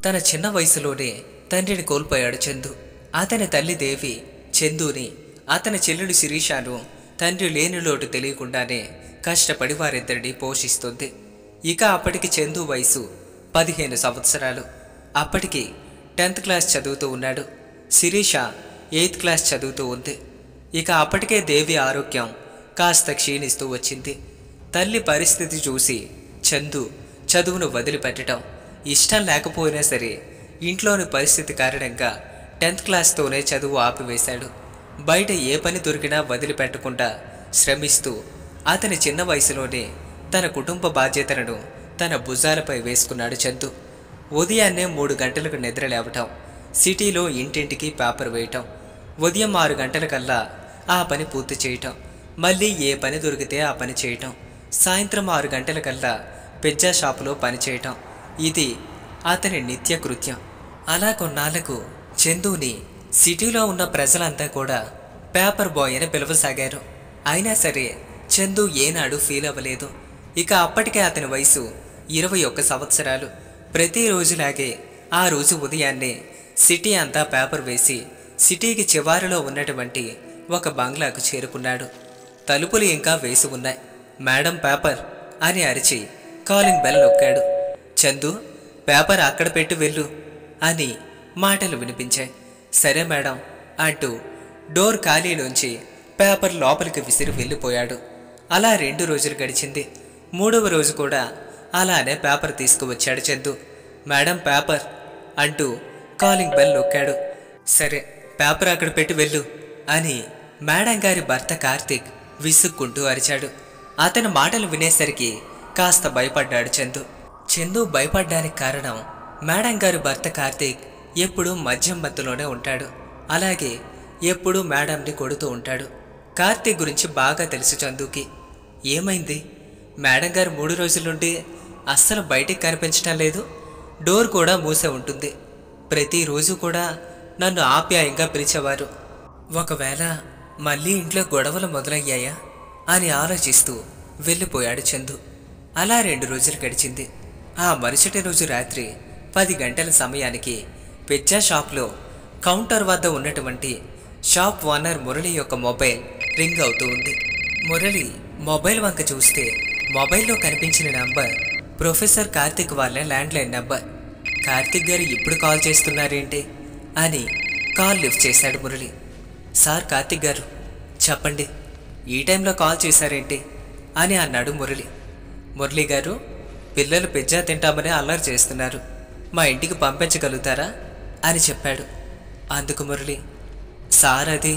తన చిన్న వయసులోనే తండ్రిని కోల్పోయాడు చందు అతని తల్లి దేవి చందుని అతని చెల్లెడు శిరీషాను తండ్రి లేని లోటు తెలియకుండానే కష్టపడి వారిద్దరిని పోషిస్తుంది ఇక అప్పటికి చందు వయసు పదిహేను సంవత్సరాలు అప్పటికి టెన్త్ క్లాస్ చదువుతూ ఉన్నాడు శిరీష ఎయిత్ క్లాస్ చదువుతూ ఉంది ఇక అప్పటికే దేవి ఆరోగ్యం కాస్త క్షీణిస్తూ వచ్చింది తల్లి పరిస్థితి చూసి చందు చదువును వదిలిపెట్టడం ఇష్టం లేకపోయినా సరే ఇంట్లోని పరిస్థితి కారణంగా టెన్త్ క్లాస్తోనే చదువు ఆపివేశాడు బయట ఏ పని దొరికినా వదిలిపెట్టకుండా శ్రమిస్తూ అతని చిన్న వయసులోనే తన కుటుంబ బాధ్యతలను తన భుజాలపై వేసుకున్నాడు చందు ఉదయాన్నే మూడు గంటలకు నిద్ర లేవటం సిటీలో ఇంటింటికి పేపర్ వేయటం ఉదయం ఆరు గంటలకల్లా ఆ పని పూర్తి చేయటం మళ్ళీ ఏ పని దొరికితే ఆ పని చేయటం సాయంత్రం ఆరు గంటలకల్లా పిజ్జా షాపులో పని చేయటం ఇది అతని నిత్య కృత్యం అలా కొన్నాళ్లకు చందుని సిటీలో ఉన్న ప్రజలంతా కూడా పేపర్ బాయ్ అని పిలవసాగారు అయినా సరే చందు ఏనాడు ఫీల్ అవ్వలేదు ఇక అప్పటికే అతని వయసు ఇరవై ఒక్క సంవత్సరాలు ప్రతిరోజులాగే ఆ రోజు ఉదయాన్నే సిటీ అంతా పేపర్ వేసి సిటీకి చివారిలో ఉన్నటువంటి ఒక బంగ్లాకు చేరుకున్నాడు తలుపులు ఇంకా వేసి ఉన్నాయి మేడం పేపర్ అని అరిచి కాలింగ్ బెల్ నొక్కాడు చందు పేపర్ అక్కడ పెట్టి వెళ్ళు అని మాటలు వినిపించాయి సరే మేడం అంటూ డోర్ ఖాళీలోంచి పేపర్ లోపలికి విసిరి వెళ్ళిపోయాడు అలా రెండు రోజులు గడిచింది మూడవ రోజు కూడా అలానే పేపర్ తీసుకువచ్చాడు చందు మేడం పేపర్ అంటూ కాలింగ్ బెల్ నొక్కాడు సరే పేపర్ అక్కడ పెట్టి వెళ్ళు అని మేడం గారి భర్త కార్తీక్ విసుక్కుంటూ అరిచాడు అతని మాటలు వినేసరికి కాస్త భయపడ్డాడు చందు చందు భయపడ్డానికి కారణం మేడం గారి భర్త కార్తీక్ ఎప్పుడూ మద్యం మత్తులోనే ఉంటాడు అలాగే ఎప్పుడూ మేడంని కొడుతూ ఉంటాడు కార్తీక్ గురించి బాగా తెలుసు చందుకి ఏమైంది మేడం గారు మూడు రోజుల నుండి అస్సలు బయటికి కనిపించడం లేదు డోర్ కూడా మూసే ఉంటుంది ప్రతిరోజు కూడా నన్ను ఆప్యాయంగా పిలిచేవారు ఒకవేళ మళ్ళీ ఇంట్లో గొడవలు మొదలయ్యాయా అని ఆలోచిస్తూ వెళ్ళిపోయాడు చందు అలా రెండు రోజులు గడిచింది ఆ మరుసటి రోజు రాత్రి పది గంటల సమయానికి పిజ్జా షాప్లో కౌంటర్ వద్ద ఉన్నటువంటి షాప్ ఓనర్ మురళి యొక్క మొబైల్ రింగ్ అవుతూ ఉంది మురళి మొబైల్ వంక చూస్తే మొబైల్లో కనిపించిన నంబర్ ప్రొఫెసర్ కార్తిక్ వాళ్ళ ల్యాండ్లైన్ నంబర్ కార్తిక్ గారు ఇప్పుడు కాల్ చేస్తున్నారేంటి అని కాల్ లిఫ్ట్ చేశాడు మురళి సార్ కార్తిక్ గారు చెప్పండి ఈ టైంలో కాల్ చేశారేంటి అని అన్నాడు మురళి మురళి గారు పిల్లలు పిజ్జా తింటామని అల్లరి చేస్తున్నారు మా ఇంటికి పంపించగలుగుతారా అని చెప్పాడు అందుకు మురళి సార్ అది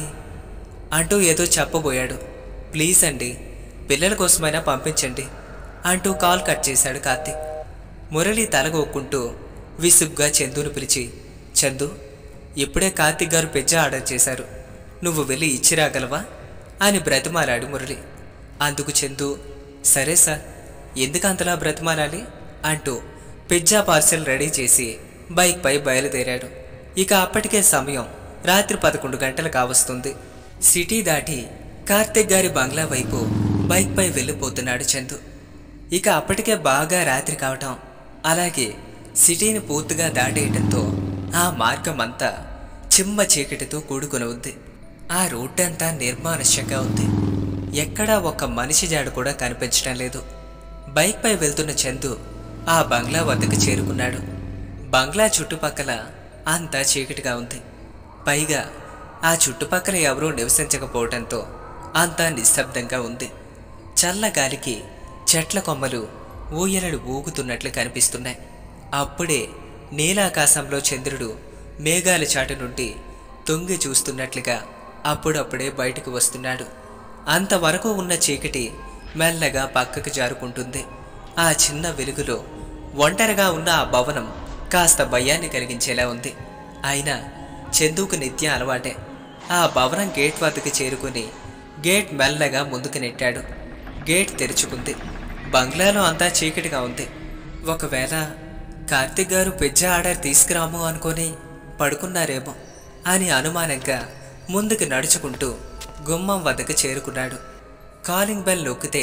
అంటూ ఏదో చెప్పబోయాడు ప్లీజ్ అండి పిల్లల కోసమైనా పంపించండి అంటూ కాల్ కట్ చేశాడు కార్తీక్ మురళి తలగొక్కుంటూ విసుగ్గా చందును పిలిచి చందు ఇప్పుడే కార్తీక్ గారు పిజ్జా ఆర్డర్ చేశారు నువ్వు వెళ్ళి ఇచ్చి రాగలవా అని బ్రతిమాలాడు మురళి అందుకు చందు సరే సార్ ఎందుకు అంతలా బ్రతిమాలాలి అంటూ పిజ్జా పార్సెల్ రెడీ చేసి బైక్పై బయలుదేరాడు ఇక అప్పటికే సమయం రాత్రి పదకొండు గంటలు కావస్తుంది సిటీ దాటి కార్తిక్ గారి బంగ్లా వైపు బైక్పై వెళ్ళిపోతున్నాడు చందు ఇక అప్పటికే బాగా రాత్రి కావటం అలాగే సిటీని పూర్తిగా దాటేయటంతో ఆ మార్గం అంతా చిమ్మ చీకటితో కూడుకుని ఉంది ఆ రోడ్డు అంతా నిర్మానుష్యంగా ఉంది ఎక్కడా ఒక్క మనిషి జాడు కూడా కనిపించడం లేదు బైక్పై వెళ్తున్న చందు ఆ బంగ్లా వద్దకు చేరుకున్నాడు బంగ్లా చుట్టుపక్కల అంతా చీకటిగా ఉంది పైగా ఆ చుట్టుపక్కల ఎవరూ నివసించకపోవడంతో అంతా నిశ్శబ్దంగా ఉంది చల్ల గాలికి చెట్ల కొమ్మలు ఊయలలు ఊగుతున్నట్లు కనిపిస్తున్నాయి అప్పుడే నీలాకాశంలో చంద్రుడు మేఘాల చాటు నుండి తొంగి చూస్తున్నట్లుగా అప్పుడప్పుడే బయటకు వస్తున్నాడు అంతవరకు ఉన్న చీకటి మెల్లగా పక్కకు జారుకుంటుంది ఆ చిన్న వెలుగులో ఒంటరిగా ఉన్న ఆ భవనం కాస్త భయాన్ని కలిగించేలా ఉంది అయినా చందుకు నిత్యం అలవాటే ఆ భవనం గేట్ వద్దకు చేరుకుని గేట్ మెల్లగా ముందుకు నెట్టాడు గేట్ తెరుచుకుంది బంగ్లాలో అంతా చీకటిగా ఉంది ఒకవేళ కార్తిక్ గారు పిజ్జా ఆర్డర్ తీసుకురాము అనుకొని పడుకున్నారేమో అని అనుమానంగా ముందుకు నడుచుకుంటూ గుమ్మం వద్దకు చేరుకున్నాడు కాలింగ్ బెల్ నొక్కితే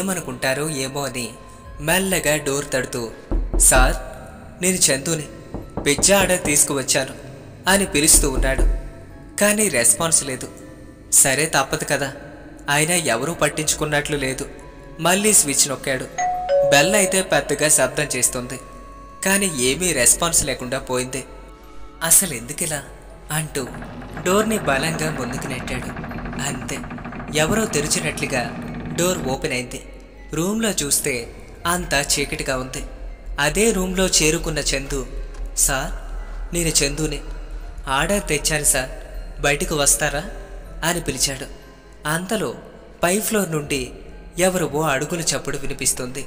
ఏమనుకుంటారో ఏమో అని మెల్లగా డోర్ తడుతూ సార్ నేను చందుని పిజ్జా ఆర్డర్ తీసుకువచ్చాను అని పిలుస్తూ ఉన్నాడు కానీ రెస్పాన్స్ లేదు సరే తప్పదు కదా అయినా ఎవరూ పట్టించుకున్నట్లు లేదు మళ్ళీ స్విచ్ నొక్కాడు బెల్ అయితే పెద్దగా శబ్దం చేస్తుంది కానీ ఏమీ రెస్పాన్స్ లేకుండా పోయింది అసలు ఎందుకిలా అంటూ డోర్ని బలంగా ముందుకు నెట్టాడు అంతే ఎవరో తెరిచినట్లుగా డోర్ ఓపెన్ అయింది రూమ్లో చూస్తే అంతా చీకటిగా ఉంది అదే రూమ్లో చేరుకున్న చందు సార్ నేను చందుని ఆర్డర్ తెచ్చాను సార్ బయటకు వస్తారా అని పిలిచాడు అంతలో పై ఫ్లోర్ నుండి ఎవరివో అడుగుల చప్పుడు వినిపిస్తుంది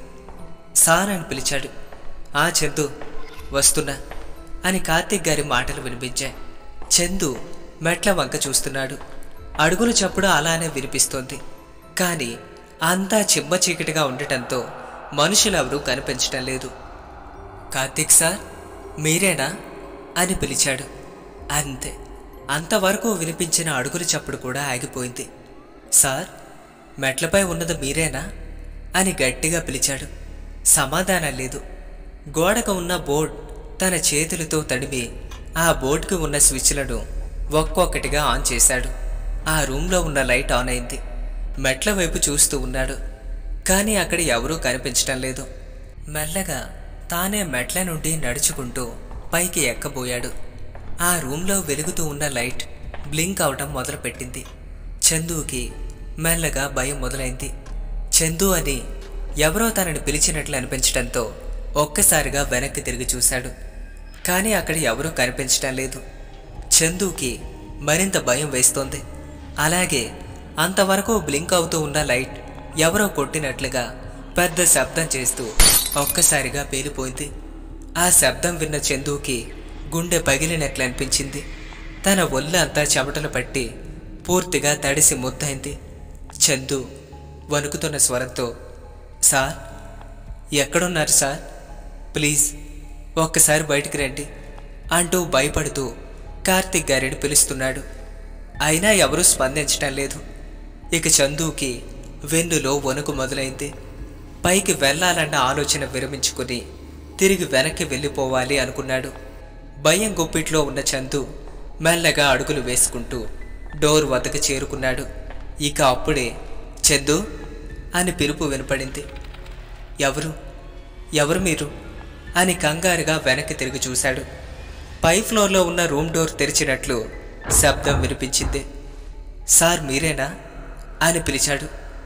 సార్ అని పిలిచాడు ఆ చందు వస్తున్నా అని కార్తీక్ గారి మాటలు వినిపించాయి చందు మెట్ల వంక చూస్తున్నాడు అడుగుల చప్పుడు అలానే వినిపిస్తోంది కానీ అంతా చిమ్మ చీకటిగా ఉండటంతో మనుషులెవరూ కనిపించటం లేదు కార్తీక్ సార్ మీరేనా అని పిలిచాడు అంతే అంతవరకు వినిపించిన అడుగుల చప్పుడు కూడా ఆగిపోయింది సార్ మెట్లపై ఉన్నది మీరేనా అని గట్టిగా పిలిచాడు సమాధానం లేదు గోడకు ఉన్న బోర్డ్ తన చేతులతో తడిమి ఆ బోర్డుకి ఉన్న స్విచ్లను ఒక్కొక్కటిగా ఆన్ చేశాడు ఆ రూమ్లో ఉన్న లైట్ ఆన్ అయింది మెట్ల వైపు చూస్తూ ఉన్నాడు కానీ అక్కడ ఎవరూ కనిపించటం లేదు మెల్లగా తానే మెట్ల నుండి నడుచుకుంటూ పైకి ఎక్కబోయాడు ఆ రూమ్లో వెలుగుతూ ఉన్న లైట్ బ్లింక్ అవటం మొదలుపెట్టింది చందుకి మెల్లగా భయం మొదలైంది చందు అని ఎవరో తనని పిలిచినట్లు అనిపించడంతో ఒక్కసారిగా వెనక్కి తిరిగి చూశాడు కానీ అక్కడ ఎవరూ కనిపించటం లేదు చందుకి మరింత భయం వేస్తోంది అలాగే అంతవరకు బ్లింక్ అవుతూ ఉన్న లైట్ ఎవరో కొట్టినట్లుగా పెద్ద శబ్దం చేస్తూ ఒక్కసారిగా పేలిపోయింది ఆ శబ్దం విన్న చందుకి గుండె పగిలినట్లు అనిపించింది తన ఒళ్ళంతా చెమటలు పట్టి పూర్తిగా తడిసి ముద్దైంది చందు వణుకుతున్న స్వరంతో సార్ ఎక్కడున్నారు సార్ ప్లీజ్ ఒక్కసారి బయటికి రండి అంటూ భయపడుతూ కార్తిక్ గారిని పిలుస్తున్నాడు అయినా ఎవరూ స్పందించటం లేదు ఇక చందుకి వెన్నులో వణుకు మొదలైంది పైకి వెళ్ళాలన్న ఆలోచన విరమించుకుని తిరిగి వెనక్కి వెళ్ళిపోవాలి అనుకున్నాడు భయం గుప్పిట్లో ఉన్న చందు మెల్లగా అడుగులు వేసుకుంటూ డోర్ వద్దకు చేరుకున్నాడు ఇక అప్పుడే చందు అని పిలుపు వినపడింది ఎవరు ఎవరు మీరు అని కంగారుగా వెనక్కి తిరిగి చూశాడు పై ఫ్లోర్లో ఉన్న రూమ్ డోర్ తెరిచినట్లు శబ్దం వినిపించింది సార్ మీరేనా అని పిలిచాడు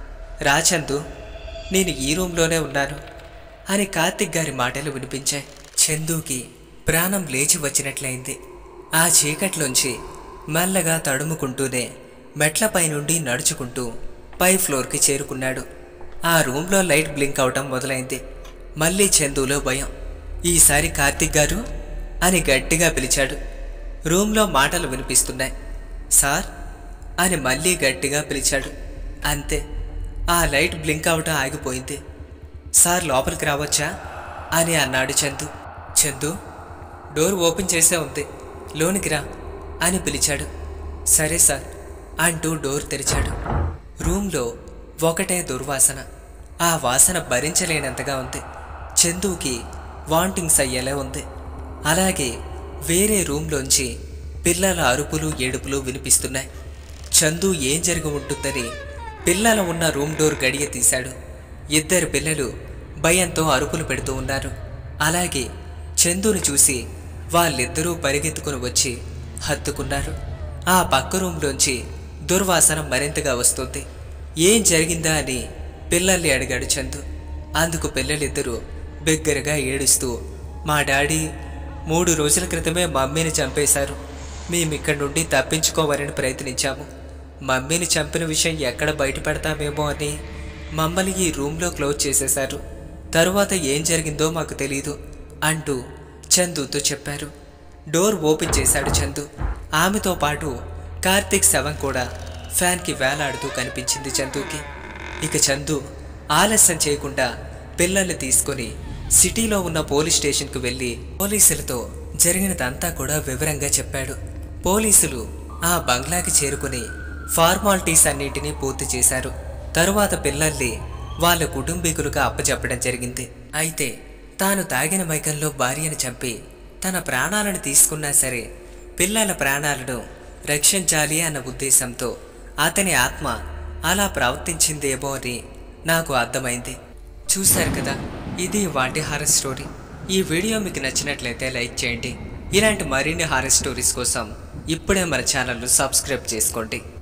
రాచందు నేను ఈ రూమ్లోనే ఉన్నాను అని కార్తిక్ గారి మాటలు వినిపించాయి చందుకి ప్రాణం లేచి వచ్చినట్లయింది ఆ చీకట్లోంచి మెల్లగా తడుముకుంటూనే మెట్లపై నుండి నడుచుకుంటూ పై ఫ్లోర్కి చేరుకున్నాడు ఆ రూమ్లో లైట్ బ్లింక్ అవటం మొదలైంది మళ్ళీ చందులో భయం ఈసారి కార్తిక్ గారు అని గట్టిగా పిలిచాడు రూమ్లో మాటలు వినిపిస్తున్నాయి సార్ అని మళ్ళీ గట్టిగా పిలిచాడు అంతే ఆ లైట్ బ్లింక్ అవటం ఆగిపోయింది సార్ లోపలికి రావచ్చా అని అన్నాడు చందు చందు డోర్ ఓపెన్ చేసే ఉంది లోనికి రా అని పిలిచాడు సరే సార్ అంటూ డోర్ తెరిచాడు రూమ్లో ఒకటే దుర్వాసన ఆ వాసన భరించలేనంతగా ఉంది చందుకి వాంటింగ్స్ అయ్యేలా ఉంది అలాగే వేరే రూమ్లోంచి పిల్లల అరుపులు ఏడుపులు వినిపిస్తున్నాయి చందు ఏం జరిగి ఉంటుందని పిల్లల ఉన్న రూమ్ డోర్ గడియ తీశాడు ఇద్దరు పిల్లలు భయంతో అరుపులు పెడుతూ ఉన్నారు అలాగే చందుని చూసి వాళ్ళిద్దరూ పరిగెత్తుకుని వచ్చి హత్తుకున్నారు ఆ పక్క రూమ్లోంచి దుర్వాసన మరింతగా వస్తుంది ఏం జరిగిందా అని పిల్లల్ని అడిగాడు చందు అందుకు పిల్లలిద్దరూ బిగ్గరగా ఏడుస్తూ మా డాడీ మూడు రోజుల క్రితమే మమ్మీని చంపేశారు మేమిక్కడి నుండి తప్పించుకోవాలని ప్రయత్నించాము మమ్మీని చంపిన విషయం ఎక్కడ బయటపెడతామేమో అని మమ్మల్ని ఈ రూమ్లో క్లోజ్ చేసేశారు తరువాత ఏం జరిగిందో మాకు తెలీదు అంటూ చందుతో చెప్పారు డోర్ ఓపెన్ చేశాడు చందు ఆమెతో పాటు కార్తీక్ శవం కూడా ఫ్యాన్కి వేలాడుతూ కనిపించింది చందుకి ఇక చందు ఆలస్యం చేయకుండా పిల్లల్ని తీసుకొని సిటీలో ఉన్న పోలీస్ స్టేషన్కు వెళ్ళి పోలీసులతో జరిగినదంతా కూడా వివరంగా చెప్పాడు పోలీసులు ఆ బంగ్లాకి చేరుకుని ఫార్మాలిటీస్ అన్నింటినీ పూర్తి చేశారు తరువాత పిల్లల్ని వాళ్ళ కుటుంబీకులుగా అప్పచెప్పడం జరిగింది అయితే తాను తాగిన మైకంలో భార్యను చంపి తన ప్రాణాలను తీసుకున్నా సరే పిల్లల ప్రాణాలను రక్షించాలి అన్న ఉద్దేశంతో అతని ఆత్మ అలా ప్రవర్తించిందేమో అని నాకు అర్థమైంది చూశారు కదా ఇది వాటి హారర్ స్టోరీ ఈ వీడియో మీకు నచ్చినట్లయితే లైక్ చేయండి ఇలాంటి మరిన్ని హారర్ స్టోరీస్ కోసం ఇప్పుడే మన ఛానల్ను సబ్స్క్రైబ్ చేసుకోండి